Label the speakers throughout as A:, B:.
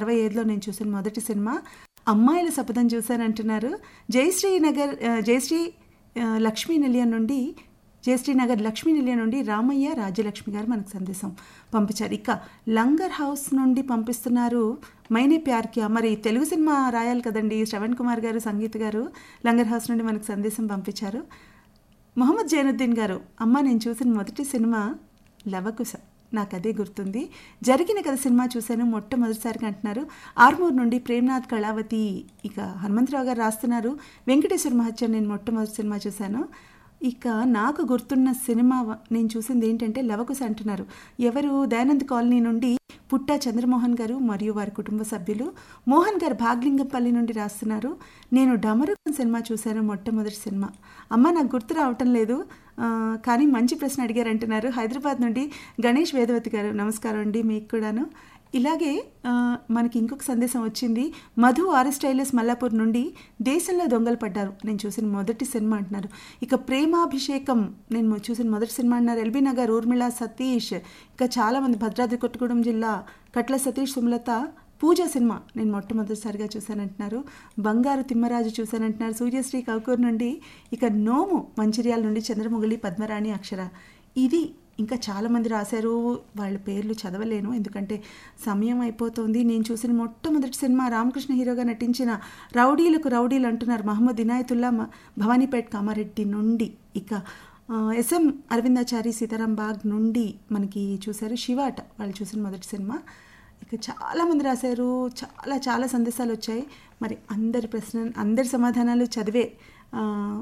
A: అరవై ఐదులో నేను చూసిన మొదటి సినిమా అమ్మాయిల శపథం చూశానంటున్నారు జయశ్రీ నగర్ ఆ, జయశ్రీ ఆ, లక్ష్మీ నిలయం నుండి జయశ్రీ నగర్ లక్ష్మీ నిలయం నుండి రామయ్య రాజ్యలక్ష్మి గారు మనకు సందేశం పంపించారు ఇక లంగర్ హౌస్ నుండి పంపిస్తున్నారు మైనే ప్యార్ కియా మరి తెలుగు సినిమా రాయాలి కదండి శ్రవణ్ కుమార్ గారు సంగీత్ గారు లంగర్ హౌస్ నుండి మనకు సందేశం పంపించారు మొహమ్మద్ జైనుద్దీన్ గారు అమ్మ నేను చూసిన మొదటి సినిమా లవకుశ నాకు అదే గుర్తుంది జరిగిన కథ సినిమా చూశాను మొట్టమొదటిసారిగా అంటున్నారు ఆర్మూర్ నుండి ప్రేమ్నాథ్ కళావతి ఇక హనుమంతరావు గారు రాస్తున్నారు వెంకటేశ్వర మహత్యం నేను మొట్టమొదటి సినిమా చూశాను ఇక నాకు గుర్తున్న సినిమా వ- నేను చూసింది ఏంటంటే లవకుశ అంటున్నారు ఎవరు దయానంద్ కాలనీ నుండి పుట్టా చంద్రమోహన్ గారు మరియు వారి కుటుంబ సభ్యులు మోహన్ గారు భాగ్లింగంపల్లి నుండి రాస్తున్నారు నేను డమరుకం సినిమా చూశాను మొట్టమొదటి సినిమా అమ్మ నాకు గుర్తు రావటం లేదు ఆ, కానీ మంచి ప్రశ్న అడిగారు అంటున్నారు హైదరాబాద్ నుండి గణేష్ వేదవతి గారు నమస్కారం అండి మీకు కూడాను ఇలాగే ఆ, మనకి ఇంకొక సందేశం వచ్చింది మధు ఆర్ఎస్ టైలర్స్ మల్లాపూర్ నుండి దేశంలో దొంగలు పడ్డారు నేను చూసిన మొదటి సినిమా అంటున్నారు ఇక ప్రేమాభిషేకం నేను మొ- చూసిన మొదటి సినిమా అంటున్నారు ఎల్బీ నగర్ ఊర్మిళ సతీష్ ఇంకా చాలామంది భద్రాద్రి కొత్తగూడెం జిల్లా కట్ల సతీష్ సుమలత పూజ సినిమా నేను మొట్టమొదటిసారిగా చూశానంటున్నారు బంగారు తిమ్మరాజు చూశానంటున్నారు సూర్యశ్రీ కౌకూర్ నుండి ఇక నోము మంచిర్యాల నుండి చంద్రముగిలి పద్మరాణి అక్షర ఇది ఇంకా చాలామంది రాశారు వాళ్ళ పేర్లు చదవలేను ఎందుకంటే సమయం అయిపోతుంది నేను చూసిన మొట్టమొదటి సినిమా రామకృష్ణ హీరోగా నటించిన రౌడీలకు రౌడీలు అంటున్నారు మహమ్మద్ ఇనాయతుల్లా మ- భవానీపేట్ కామారెడ్డి నుండి ఇక ఆ, ఎస్ఎం అరవిందాచారి సీతారాం బాగ్ నుండి మనకి చూశారు శివాట వాళ్ళు చూసిన మొదటి సినిమా ఇక చాలామంది రాశారు చాలా చాలా సందేశాలు వచ్చాయి మరి అందరి ప్రశ్న అందరి సమాధానాలు చదివే ఆ,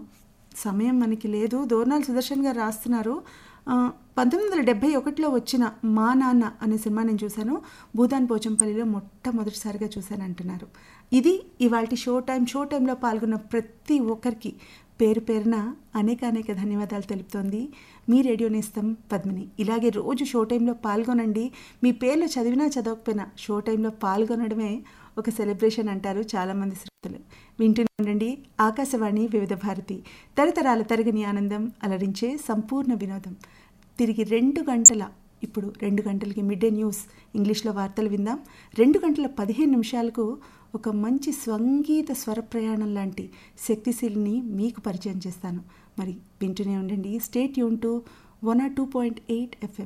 A: సమయం మనకి లేదు దోర్నాల్ సుదర్శన్ గారు రాస్తున్నారు ఆ, పంతొమ్మిది వందల డెబ్భై ఒకటిలో వచ్చిన మా నాన్న అనే సినిమా నేను చూశాను భూదాన్ పోచంపల్లిలో మొట్టమొదటిసారిగా చూశాను అంటున్నారు ఇది ఇవాళ షో టైం షో టైంలో పాల్గొన్న ప్రతి ఒక్కరికి పేరు పేరున అనేక అనేక ధన్యవాదాలు తెలుపుతోంది మీ రేడియో నేస్తం పద్మిని ఇలాగే రోజు షో టైంలో పాల్గొనండి మీ పేర్లు చదివినా చదవకపోయినా షో టైంలో పాల్గొనడమే ఒక సెలబ్రేషన్ అంటారు చాలామంది శ్రోతలు వింటూనే ఉండండి ఆకాశవాణి వివిధ భారతి తరతరాల తరగని ఆనందం అలరించే సంపూర్ణ వినోదం తిరిగి రెండు గంటల ఇప్పుడు రెండు గంటలకి మిడ్ డే న్యూస్ ఇంగ్లీష్లో వార్తలు విందాం రెండు గంటల పదిహేను నిమిషాలకు ఒక మంచి స్వంగీత స్వర ప్రయాణం లాంటి శక్తిశీలిని మీకు పరిచయం చేస్తాను మరి వింటూనే ఉండండి స్టేట్ యూన్ టు one oh two point eight FM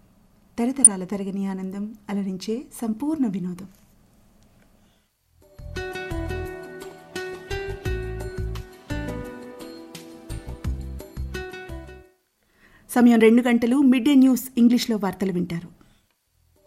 A: తరతరాల తరగని ఆనందం అలరించే సంపూర్ణ వినోదం సమయం రెండు గంటలు మిడ్ డే న్యూస్ ఇంగ్లీష్లో వార్తలు వింటారు